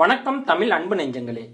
வணக்கம் தமிழ் அன்பு நெஞ்சங்களே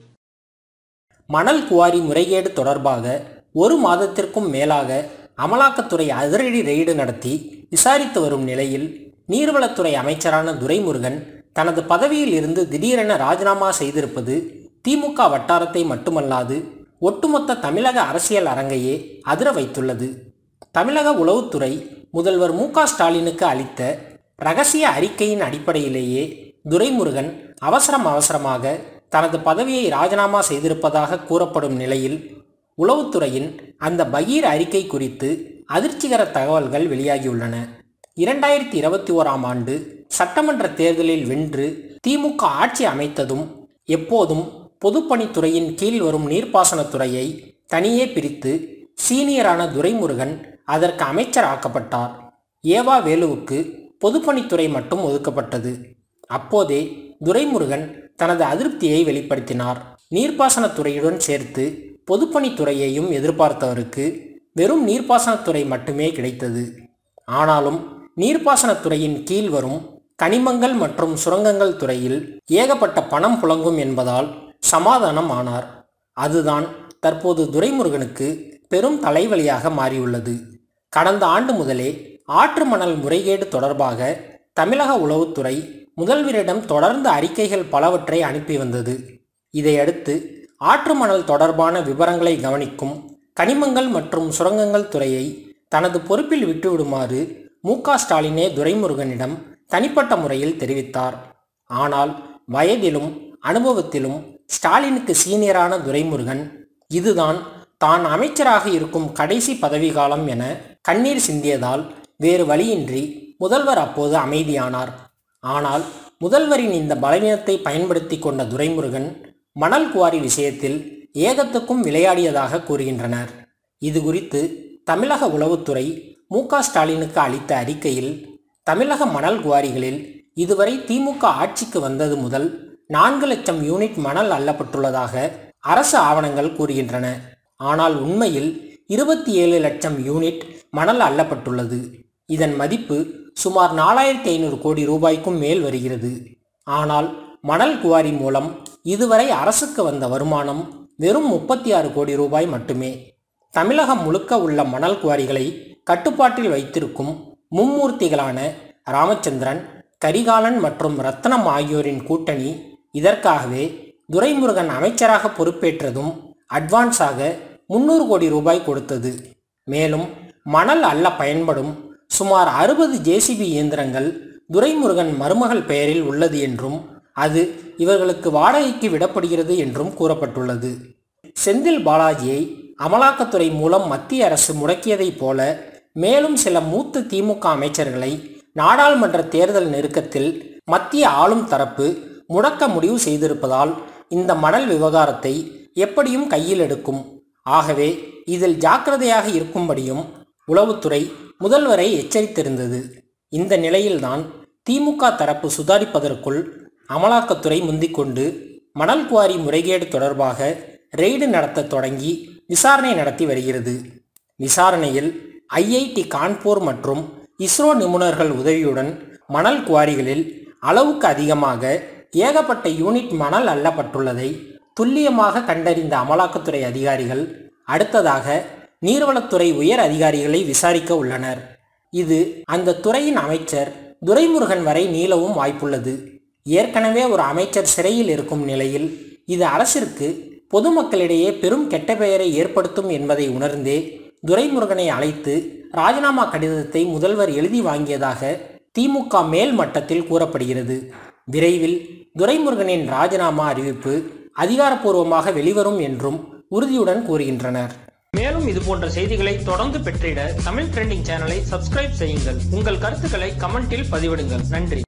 மணல் குவாரி முறைகேடு தொடர்பாக ஒரு மாதத்திற்கும் மேலாக அமலாக்கத்துறை அதிரடி ரெய்டு நடத்தி விசாரித்து வரும் நிலையில் நீர்வளத்துறை அமைச்சரான துரைமுருகன் தனது பதவியில் இருந்து திடீரென ராஜினாமா செய்திருப்பது திமுக வட்டாரத்தை மட்டுமல்லாது ஒட்டுமொத்த தமிழக அரசியல் அரங்கையே அதிர வைத்துள்ளது தமிழக உளவுத்துறை முதல்வர் மு க ஸ்டாலினுக்கு அளித்த ரகசிய அறிக்கையின் அடிப்படையிலேயே துரைமுருகன் அவசரம் அவசரமாக தனது பதவியை ராஜினாமா செய்திருப்பதாக கூறப்படும் நிலையில் உளவுத்துறையின் அந்த பகீர் அறிக்கை குறித்து அதிர்ச்சிகர தகவல்கள் வெளியாகியுள்ளன இரண்டாயிரத்தி இருபத்தி ஓராம் ஆண்டு சட்டமன்ற தேர்தலில் வென்று திமுக ஆட்சி அமைத்ததும் எப்போதும் பொதுப்பணித்துறையின் கீழ் வரும் நீர்ப்பாசனத்துறையை தனியே பிரித்து சீனியரான துரைமுருகன் அதற்கு அமைச்சர் ஆக்கப்பட்டார் ஏவா வேலுவுக்கு பொதுப்பணித்துறை மட்டும் ஒதுக்கப்பட்டது அப்போதே துரைமுருகன் தனது அதிருப்தியை வெளிப்படுத்தினார் நீர்ப்பாசனத்துறையுடன் சேர்த்து பொதுப்பணித்துறையையும் எதிர்பார்த்தவருக்கு வெறும் நீர்ப்பாசனத்துறை மட்டுமே கிடைத்தது ஆனாலும் நீர்ப்பாசனத்துறையின் கீழ் வரும் கனிமங்கள் மற்றும் சுரங்கங்கள் துறையில் ஏகப்பட்ட பணம் புழங்கும் என்பதால் சமாதானம் ஆனார் அதுதான் தற்போது துரைமுருகனுக்கு பெரும் தலைவலியாக மாறியுள்ளது கடந்த ஆண்டு முதலே ஆற்று மணல் முறைகேடு தொடர்பாக தமிழக உளவுத்துறை முதல்வரிடம் தொடர்ந்து அறிக்கைகள் பலவற்றை அனுப்பி வந்தது இதையடுத்து ஆற்று மணல் தொடர்பான விவரங்களை கவனிக்கும் கனிமங்கள் மற்றும் சுரங்கங்கள் துறையை தனது பொறுப்பில் விட்டுவிடுமாறு மு க ஸ்டாலினே துரைமுருகனிடம் தனிப்பட்ட முறையில் தெரிவித்தார் ஆனால் வயதிலும் அனுபவத்திலும் ஸ்டாலினுக்கு சீனியரான துரைமுருகன் இதுதான் தான் அமைச்சராக இருக்கும் கடைசி பதவிக்காலம் என கண்ணீர் சிந்தியதால் வேறு வழியின்றி முதல்வர் அப்போது அமைதியானார் ஆனால் முதல்வரின் இந்த பலவீனத்தை பயன்படுத்தி கொண்ட துரைமுருகன் மணல் குவாரி விஷயத்தில் ஏகத்துக்கும் விளையாடியதாக கூறுகின்றனர் இது குறித்து தமிழக உளவுத்துறை மு க ஸ்டாலினுக்கு அளித்த அறிக்கையில் தமிழக மணல் குவாரிகளில் இதுவரை திமுக ஆட்சிக்கு வந்தது முதல் நான்கு லட்சம் யூனிட் மணல் அள்ளப்பட்டுள்ளதாக அரசு ஆவணங்கள் கூறுகின்றன ஆனால் உண்மையில் இருபத்தி ஏழு லட்சம் யூனிட் மணல் அள்ளப்பட்டுள்ளது இதன் மதிப்பு சுமார் நாலாயிரத்தி ஐநூறு கோடி ரூபாய்க்கும் மேல் வருகிறது ஆனால் மணல் குவாரி மூலம் இதுவரை அரசுக்கு வந்த வருமானம் வெறும் முப்பத்தி ஆறு கோடி ரூபாய் மட்டுமே தமிழகம் முழுக்க உள்ள மணல் குவாரிகளை கட்டுப்பாட்டில் வைத்திருக்கும் மும்மூர்த்திகளான ராமச்சந்திரன் கரிகாலன் மற்றும் ரத்னம் ஆகியோரின் கூட்டணி இதற்காகவே துரைமுருகன் அமைச்சராக பொறுப்பேற்றதும் அட்வான்ஸாக முன்னூறு கோடி ரூபாய் கொடுத்தது மேலும் மணல் அள்ள பயன்படும் சுமார் அறுபது ஜேசிபி இயந்திரங்கள் துரைமுருகன் மருமகள் பெயரில் உள்ளது என்றும் அது இவர்களுக்கு வாடகைக்கு விடப்படுகிறது என்றும் கூறப்பட்டுள்ளது செந்தில் பாலாஜியை அமலாக்கத்துறை மூலம் மத்திய அரசு முடக்கியதைப் போல மேலும் சில மூத்த திமுக அமைச்சர்களை நாடாளுமன்ற தேர்தல் நெருக்கத்தில் மத்திய ஆளும் தரப்பு முடக்க முடிவு செய்திருப்பதால் இந்த மணல் விவகாரத்தை எப்படியும் கையில் எடுக்கும் ஆகவே இதில் ஜாக்கிரதையாக இருக்கும்படியும் உளவுத்துறை முதல்வரை எச்சரித்திருந்தது இந்த நிலையில்தான் திமுக தரப்பு சுதாரிப்பதற்குள் அமலாக்கத்துறை முந்திக்கொண்டு மணல் குவாரி முறைகேடு தொடர்பாக ரெய்டு நடத்த தொடங்கி விசாரணை நடத்தி வருகிறது விசாரணையில் ஐஐடி கான்பூர் மற்றும் இஸ்ரோ நிபுணர்கள் உதவியுடன் மணல் குவாரிகளில் அளவுக்கு அதிகமாக ஏகப்பட்ட யூனிட் மணல் அள்ளப்பட்டுள்ளதை துல்லியமாக கண்டறிந்த அமலாக்கத்துறை அதிகாரிகள் அடுத்ததாக நீர்வளத்துறை உயர் அதிகாரிகளை விசாரிக்க உள்ளனர் இது அந்த துறையின் அமைச்சர் துரைமுருகன் வரை நீளவும் வாய்ப்புள்ளது ஏற்கனவே ஒரு அமைச்சர் சிறையில் இருக்கும் நிலையில் இது அரசிற்கு பொதுமக்களிடையே பெரும் கெட்ட பெயரை ஏற்படுத்தும் என்பதை உணர்ந்தே துரைமுருகனை அழைத்து ராஜினாமா கடிதத்தை முதல்வர் எழுதி வாங்கியதாக திமுக மேல் மட்டத்தில் கூறப்படுகிறது விரைவில் துரைமுருகனின் ராஜினாமா அறிவிப்பு அதிகாரப்பூர்வமாக வெளிவரும் என்றும் உறுதியுடன் கூறுகின்றனர் மேலும் இது போன்ற செய்திகளை தொடர்ந்து பெற்றிட தமிழ் ட்ரெண்டிங் சேனலை சப்ஸ்கிரைப் செய்யுங்கள் உங்கள் கருத்துக்களை கமெண்டில் பதிவிடுங்கள் நன்றி